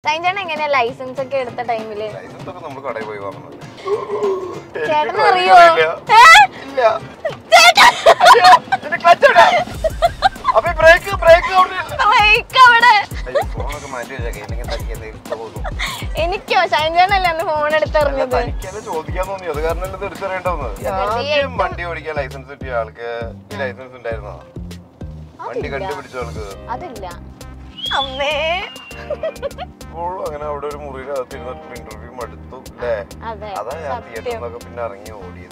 ഷൈൻചേട്ടൻ എങ്ങനെയാ ലൈസൻസ് ഒക്കെ എടുത്ത ടൈമില് ലൈസൻസ് ഒക്കെ നമ്മൾ കടയിൽ പോയി വാങ്ങുന്നത് ചേട്ടന് അറിയോ ഏ? ഇല്ല അയ്യോ, ഇതിന്റെ clutch എവിടെ? അപ്പൊ ബ്രേക്ക് ബ്രേക്ക് Bike അവിടെ ഫോണൊക്കെ മാറ്റി വെച്ചേക്കെ ഇല്ലെങ്കിൽ തനിക്ക് എന്തെങ്കിലും തോന്നും എനിക്കോ ഷൈൻചേട്ടനല്ലേ അന്ന് ഫോൺ എടുത്തെറിഞ്ഞത് തനിക്കത് ചോദിക്കാൻ തോന്നി അത് കാരണം ഇത് എടുത്തറിയേണ്ടതെന്ന് വെറുതെ ആദ്യം വണ്ടി ഓടിക്കാൻ ലൈസൻസ് കിട്ടിയ ആൾക്ക് ഈ ലൈസൻസ് ഉണ്ടായിരുന്നോ വണ്ടി അതില്ല. കണ്ടുപിടിച്ച ആൾക്ക് അതില്ല അമ്മേ ഇപ്പോഴും അങ്ങനെ അവിടെ ഒരു മുറിയിലകത്ത് ഇരുന്നിട്ട് ഇന്റർവ്യൂ മടുത്തു അല്ലേ അതെ അതാ ഞാൻ സത്യം തിയേറ്ററിൽ നിന്നൊക്കെ പിന്നെ ഇറങ്ങി ഓടിയത്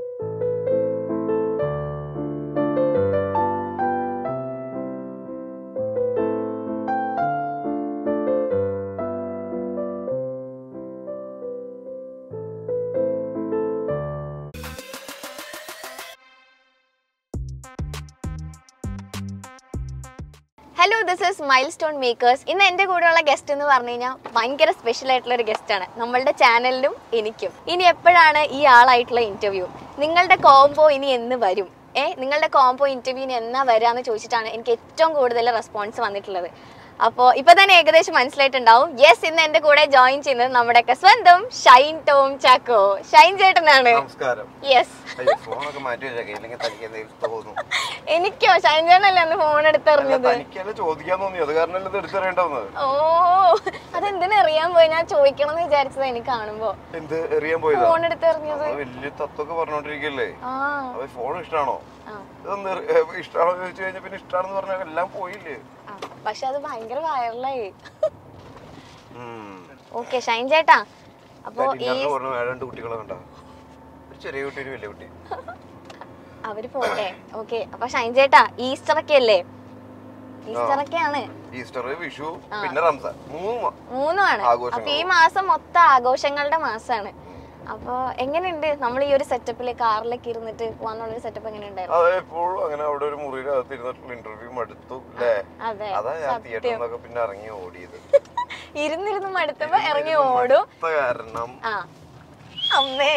hello this is milestone makers ഇന്ന് എൻ്റെ കൂടെയുള്ള ഗസ്റ്റ് എന്ന് പറഞ്ഞു കഴിഞ്ഞാൽ ഭയങ്കര സ്പെഷ്യൽ ആയിട്ടുള്ള ഒരു ഗസ്റ്റ് ആണ് നമ്മളുടെ ചാനലിലും എനിക്കും ഇനി എപ്പോഴാണ് ഈ ആളായിട്ടുള്ള ഇന്റർവ്യൂ നിങ്ങളുടെ കോംബോ ഇനി എന്ന് വരും ഏ നിങ്ങളുടെ കോംബോ ഇന്റർവ്യൂ ഇനി എന്നാ വരാന്ന് ചോദിച്ചിട്ടാണ് എനിക്ക് ഏറ്റവും കൂടുതൽ റെസ്പോൺസ് വന്നിട്ടുള്ളത് അപ്പോൾ ഇപ്പൊ തന്നെ ഏകദേശം മനസ്സിലായിട്ടുണ്ടാവും യെസ് ഇന്ന് എൻ്റെ കൂടെ ജോയിൻ ചെയ്യുന്നത് നമ്മുടെയൊക്കെ സ്വന്തം ഷൈൻ ടോം ചാക്കോ ഷൈൻ ചേട്ടനാണ് നമസ്കാരം യെസ് അയ്യോ ഫോണൊക്കെ മാറ്റി വെച്ചേക്കെ ഇല്ലെങ്കിൽ തനിക്ക് എന്തെങ്കിലും തോന്നും എനിക്കോ ഷൈൻ ചേട്ടനല്ലേ അന്ന് ഫോൺ എടുത്തെറിഞ്ഞത് തനിക്കത് ചോദിക്കാൻ തോന്നി അത് കാരണം ഇത് എടുത്തറിയേണ്ടതെന്ന് ഓ അതെന്തിനാ അറിയാൻ പോയി ഞാൻ ചോദിക്കണം എന്ന് വിചാരിച്ചത് എനിക്ക് കാണുമ്പോ എന്ത് എറിയാൻ പോയതാ ഫോൺ എടുത്തെറിഞ്ഞത് നമ്മള് വലിയ തത്വമൊക്കെ പറഞ്ഞോണ്ടിരിക്കല്ലേ ആ അത് ഫോൺ ഇഷ്ടാണോ ആ, ഇതൊന്ന് എറി- ഏ, ഇഷ്ടാണോ ചോദിച്ചു കഴിഞ്ഞാൽ പിന്നെ ഇഷ്ടാണെന്ന് പറഞ്ഞാൽ എല്ലാം പോയില്ലേ ആ. പക്ഷെ അത് ഭയങ്കര വൈറലായി ഉം. ഓക്കെ ഷൈൻ ചേട്ടാ അപ്പൊ ഈ ഡിന്നറിന് പറഞ്ഞ ആ രണ്ട് കുട്ടികളെ കണ്ട ഒരു ചെറിയ കുട്ടി ഒരു വലിയ കുട്ടി അവര് പോട്ടെ ഓക്കെ അപ്പൊ ഷൈൻ ചേട്ടാ ഈസ്റ്റർ ഒക്കെ അല്ലേ ഈസ്റ്റർ ഒക്കെയാണ് ഈസ്റ്റർ വിഷു പിന്നെ റംസാൻ മൂന്ന് മാ- മൂന്നുമാണ് ആഘോഷങ്ങൾ. അപ്പൊ ഈ മാസം മൊത്തം ആഘോഷങ്ങളുടെ മാസാണ് അപ്പൊ എങ്ങനെയുണ്ട് നമ്മൾ ഈ ഒരു സെറ്റപ്പില് കാറിലൊക്കെ ഇരുന്നിട്ട് പോവാന്നുള്ളൊരു സെറ്റപ്പ് എങ്ങനെ ഉണ്ടായിരുന്നു അത് എപ്പോഴും അങ്ങനെ അവിടെ ഒരു മുറിയിലകത്ത് ഇരുന്നിട്ടുള്ള ഇന്റർവ്യൂ മടുത്തു അല്ലേ അതെ അതാ ഞാൻ തിയേറ്ററിൽ നിന്നൊക്കെ പിന്നെ ഇറങ്ങി ഓടിയത് ഇരുന്നിരുന്ന് മടുത്തപ്പോ ഇറങ്ങി ഓടും മടുത്ത കാരണം ആ അമ്മേ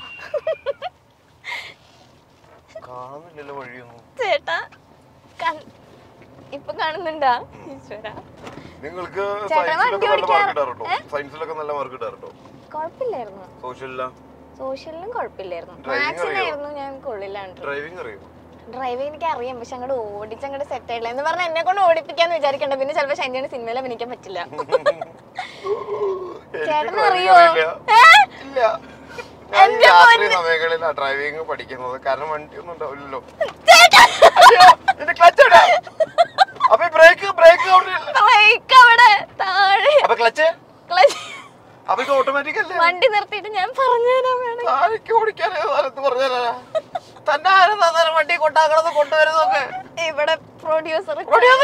കാണുന്നില്ലല്ലോ വഴിയൊന്നും ചേട്ടാ കൺ- ഇപ്പൊ കാണുന്നുണ്ടാ ഈശ്വര നിങ്ങൾക്ക് ചേട്ടൻ വണ്ടി സയൻസിലൊക്കെ നല്ല ഓടിക്കാൻ- മാർക്ക് ഇടാറുണ്ടോ സയൻസിലൊക്കെ നല്ല മാർക്ക് ഇടാറുണ്ടോ കുഴപ്പമില്ലായിരുന്നു സോഷ്യലില്ല സോഷ്യലിലും കുഴപ്പമില്ലായിരുന്നു Driving മാത്സിലായിരുന്നു ഞാൻ കൊള്ളിലാണ് ഡ്രൈവിംഗ് അറിയോ ഡ്രൈവിംഗ് എനിക്ക് അറിയാം പക്ഷെ അങ്ങോട്ട് ഓടിച്ച് അങ്ങോട്ട് സെറ്റ് ആയില്ല എന്ന് പറഞ്ഞാൽ എന്നെ കൊണ്ട് ഓടിപ്പിക്കാന്ന് വിചാരിക്കണ്ട പിന്നെ ചിലപ്പോ ശനിയാണ് സിനിമയിൽ അഭിനയിക്കാൻ പറ്റില്ല എനിക്ക് ചേട്ടന് driving അറിയോ അറിയില്ല. ഏ? ഇല്ല ഞാൻ ഈ എന്റെ രാത്രി സമയങ്ങളിലാ ഡ്രൈവിംഗ് പഠിക്കുന്നത് കാരണം വണ്ടി ഒന്നും ഉണ്ടാവില്ലല്ലോ അയ്യോ, ഇതിന്റെ clutch എവിടെ? അപ്പൊ ബ്രേക്ക് ബ്രേക്ക് Bike അവിടെ താഴെ അപ്പൊ ക്ലച്ച് Clutch. അപ്പൊ ഇത് ഓട്ടോമാറ്റിക് അല്ലേ വണ്ടി നിർത്തിയിട്ട് ഞാൻ പറഞ്ഞുതരാൻ വേണം താഴേക്ക് ഓടിക്കാൻ സ്ഥലത്ത് പറഞ്ഞാലാ തന്നെ ആരും തന്നെ വണ്ടി കൊണ്ടാക്കണത് കൊണ്ടുവരുന്നതൊക്കെ ഇവിടെ പ്രൊഡ്യൂസർ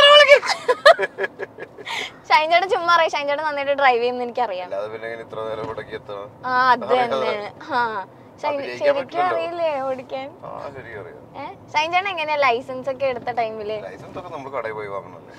ഷൈൻചേട്ടൻ ചുമ്മാ അറിയാം ഷൈൻചേട്ടൻ നന്നായിട്ട് ഡ്രൈവ് ചെയ്യുന്ന എനിക്കറിയാം അല്ലാതെ പിന്നെ ഇങ്ങനെ ഇത്ര നേരം ഇവിടേക്ക് എത്തണം ആ അത് തന്നെ ആ ഷൈൻ അഭിനയിക്കാൻ ശരിക്കും പറ്റില്ലല്ലോ. അറിയില്ലേ ഓടിക്കാൻ ആ ശരി അറിയാം ഏ ഷൈൻചേട്ടൻ എങ്ങനെയാ ലൈസൻസ് ഒക്കെ എടുത്ത ടൈമില് ലൈസൻസ് ഒക്കെ നമ്മൾ കടയിൽ പോയി വാങ്ങണല്ലേ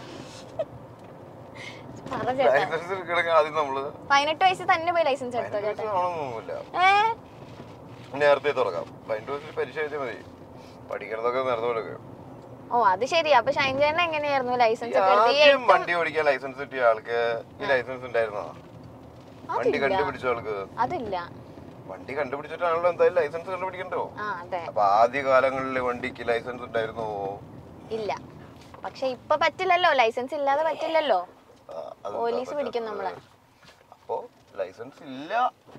പറ ചേട്ടാ ലൈസൻസ് എടുക്കണമെങ്കിൽ ആദ്യം നമ്മള് പതിനെട്ട് വയസ്സ് തന്നെ പോയി ലൈസൻസ് എടുത്തോ ചേട്ടാ ആണെന്നൊന്നുമില്ല ഏ നേരത്തെ തുടങ്ങാം പതിനെട്ട് വയസ്സിൽ പരീക്ഷ എഴുതിയാൽ മതി പഠിക്കണതൊക്കെ നേരത്തെ തുടങ്ങുക ഓ അത് ശരി അപ്പൊ ഷൈൻചേട്ടൻ എങ്ങനെയായിരുന്നു ലൈസൻസ് ഒക്കെ എടുത്ത് ഈ ആദ്യം വണ്ടി ഓടിക്കാൻ ലൈസൻസ് കിട്ടിയ ആൾക്ക് ഈ ലൈസൻസ് ഉണ്ടായിരുന്നോ വണ്ടി അതില്ല. കണ്ടുപിടിച്ച ആൾക്ക് അതില്ല വണ്ടി കണ്ടുപിടിച്ചിട്ടാണല്ലോ എന്തായാലും ലൈസൻസ് കണ്ടുപിടിക്കണ്ടോ ആ അതെ അപ്പൊ ആദ്യ കാലങ്ങളിൽ വണ്ടിക്ക് ലൈസൻസ് ഉണ്ടായിരുന്നോ ഇല്ല പക്ഷെ ഇപ്പൊ പറ്റില്ലല്ലോ ലൈസൻസ് ഇല്ലാതെ പറ്റില്ലല്ലോ ആ, അതെന്താ പോലീസ് പിടിക്കും പറ്റാത്തത്? നമ്മളെ. അപ്പോ ലൈസൻസ് ഇല്ല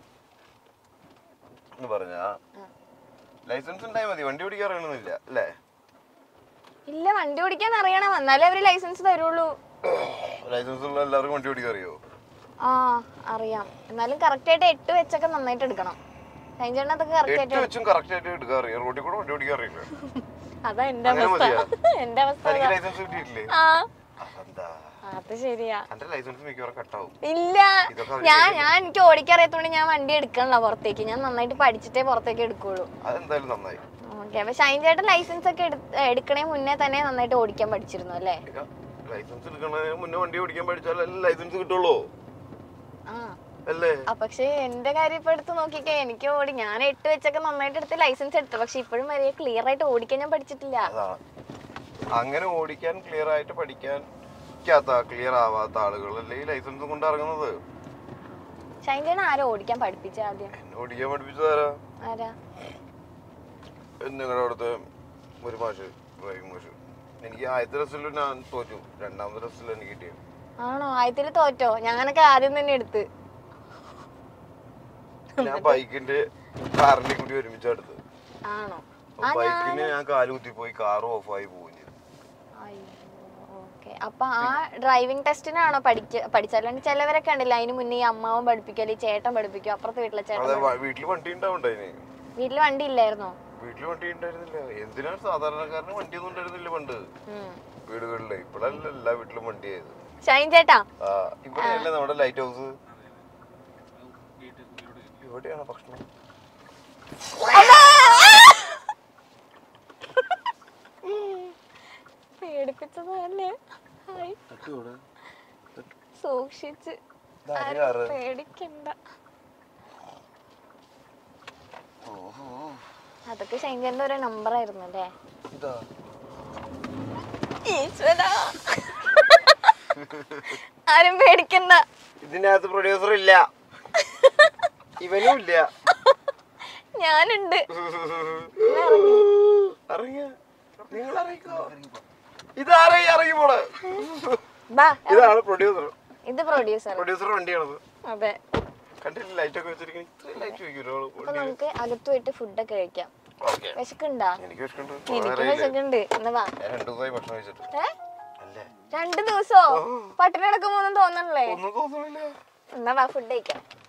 എന്ന് പറഞ്ഞാ ലൈസൻസ് ഉണ്ടായാൽ മതി വണ്ടി ഓടിക്കാൻ അറിയണമെന്നില്ല അല്ലേ ഇല്ല വണ്ടി ഓടിക്കാൻ അറിയണം എന്നാലേ അവര് ലൈസൻസ് തരുള്ളൂ ലൈസൻസ് ഉള്ള എല്ലാവർക്കും വണ്ടി ഓടിക്കാൻ അറിയോ ആ അറിയാം എന്നാലും കറക്റ്റ് ആയിട്ട് എട്ട് വെച്ചൊക്കെ നന്നായിട്ട് എടുക്കണം ഷൈൻചേട്ടൻ അതൊക്കെ കറക്റ്റ് എട്ട് ആയിട്ട് വെച്ചും കറക്റ്റ് ആയിട്ട് എടുക്കാൻ അറിയാം റോഡിൽ കൂടെ വണ്ടി ഓടിക്കാൻ അറിയില്ല അതാ എന്റെ അങ്ങനെ അവസ്ഥ മതിയോ? എന്റെ അവസ്ഥ തനിക്ക് അതാ. ലൈസൻസ് കിട്ടിയിട്ടില്ലേ ആ അതെന്താ അത് ശരിയാ എന്റെ ലൈസൻസ് മിക്കവാറും കട്ടാവും ഇല്ല ഇതൊക്കെ അവര് ഞാൻ ഞാൻ എനിക്ക് ഓടിക്കറിയത്തോണ്ട് ഞാൻ വണ്ടി എടുക്കണല്ലോ പുറത്തേക്ക് ഞാൻ നന്നായിട്ട് പഠിച്ചിട്ടേ പുറത്തേക്ക് എടുക്കുള്ളൂ അതെന്തായാലും നന്നായി ഓക്കെ അപ്പൊ ഷൈൻ ചേട്ടൻ ലൈസൻസ് ഒക്കെ എടു- എടുക്കണേ മുന്നേ തന്നെ നന്നായിട്ട് ഓടിക്കാൻ പഠിച്ചിരുന്നു അല്ലേ ലൈസൻസ് എടുക്കണതിന് മുന്നേ വണ്ടി ഓടിക്കാൻ പഠിച്ചാലേ ലൈസൻസ് കിട്ടുള്ളൂ ആ അല്ലേ ആ, പക്ഷേ എന്റെ കാര്യം ഇപ്പൊ എടുത്ത് നോക്കിക്കേ എനിക്ക് ഓടി ഞാൻ എട്ട് വെച്ചൊക്കെ നന്നായിട്ട് എടുത്ത് ലൈസൻസ് എടുത്തു പക്ഷെ ഇപ്പോഴും വരെ ക്ലിയർ ആയിട്ട് ഓടിക്കാൻ ഞാൻ പഠിച്ചിട്ടില്ല അതാണ് അങ്ങനെ ഓടിക്കാൻ ക്ലിയർ ആയിട്ട് പഠിക്കാൻ പഠിക്കാത്ത ക്ലിയർ ആവാത്ത ആളുകളല്ലേ ഈ ലൈസൻസ് കൊണ്ട് ഇറങ്ങുന്നത് ഷൈൻചേട്ടൻ ആരോ ഓടിക്കാൻ പഠിപ്പിച്ച ആദ്യം എന്നെ ഓടിക്കാൻ പഠിപ്പിച്ചതാരാ ആരാ നിങ്ങളുടെ അവിടുത്തെ ഒരു മാഷ് ഡ്രൈവിംഗ് മാഷ് എനിക്ക് ആദ്യത്തെ ടെസ്റ്റിൽ ഞാൻ തോറ്റു രണ്ടാമത്തെ ടെസ്റ്റിൽ എനിക്ക് കിട്ടിയത് ആണോ ആയത്തില് തോറ്റോ ഞാനൊക്കെ ആദ്യം തന്നെ എടുത്ത് ഞാൻ ബൈക്കിന്റെ കാറിന്റെ കൂടി ഒരുമിച്ച് എടുത്ത് ആണോ അപ്പൊ ബൈക്കിന് ഞാൻ കാല് കുത്തിപ്പോയി കാർ ഓഫായി പോവുകയും ചെയ്തു ഓക്കെ അപ്പൊ ആ ഡ്രൈവിംഗ് ടെസ്റ്റിനാണോ പഠിക്ക പഠിച്ചല്ലാണ്ട് ചിലവരൊക്കെ ഉണ്ടല്ലോ അതിന് മുന്നേ ഈ അമ്മാവൻ പഠിപ്പിക്കല് ചേട്ടൻ പഠിപ്പിക്കും അപ്പുറത്തെ വീട്ടിലെ ചേട്ടൻ അതെ വ- വീട്ടില് വണ്ടി ഉണ്ടാവണ്ടേ അതിന് വീട്ടില് വണ്ടി ഇല്ലായിരുന്നോ വീട്ടില് വണ്ടി ഉണ്ടായിരുന്നില്ല എന്തിനാണ് സാധാരണക്കാരന് വണ്ടിയൊന്നും ഉണ്ടായിരുന്നില്ല പണ്ട് ഉം. വീടുകളില് ഇപ്പോഴല്ല എല്ലാ വീട്ടിലും വണ്ടി ആയത് ഷൈൻ ചേട്ടാ ആ ഇവിടെയല്ലേ നമ്മുടെ ലൈറ്റ് ഹൗസ് ഇവിടെയാണ് ഭക്ഷണം പേടിപ്പിച്ചതല്ലേ ഹായ്. സൂക്ഷിച്ച് ഇതാര് ആരും കാറ്? പേടിക്കണ്ട ഓഹോ അതൊക്കെ ഷൈൻചേട്ടന്റെ ഒരു നമ്പർ ആയിരുന്നു അല്ലേ ഇതാ ഈശ്വരാ ആരും പേടിക്കണ്ട ഇതിനകത്ത് പ്രൊഡ്യൂസർ ഇല്ല ഇവനും ഇല്ല ഞാനുണ്ട് അറിയ നിങ്ങൾ അറിയിക്കോ ഇതാരെ ഇറങ്ങി പോണേ ബാ ഇതാണ് പ്രൊഡ്യൂസർ ഇത് പ്രൊഡ്യൂസർ പ്രൊഡ്യൂസർ വണ്ടിയാണത് അതെ കണ്ടിട്ട് ലൈറ്റ് ഒക്കെ വെച്ചിരിക്കുന്നത് ഇത്രയും ലൈറ്റ് വെക്കും അപ്പൊ നമുക്ക് അകത്ത് പോയിട്ട് ഫുഡൊക്കെ കഴിക്കാം ഓക്കെ വിശക്കുണ്ടാ എനിക്ക് വിശക്കുണ്ട് എനിക്ക് വിശക്കുണ്ട് എന്നാ വാ ഞാൻ രണ്ടു ദിവസമായി ഭക്ഷണം കഴിച്ചിട്ട് ഏ അല്ലേ രണ്ട് ദിവസോ പട്ടിണി കിടക്കുമ്പോന്നും തോന്നണല്ലേ ഒന്നും തോന്നണില്ല എന്നാ വാ ഫുഡ് കഴിക്കാം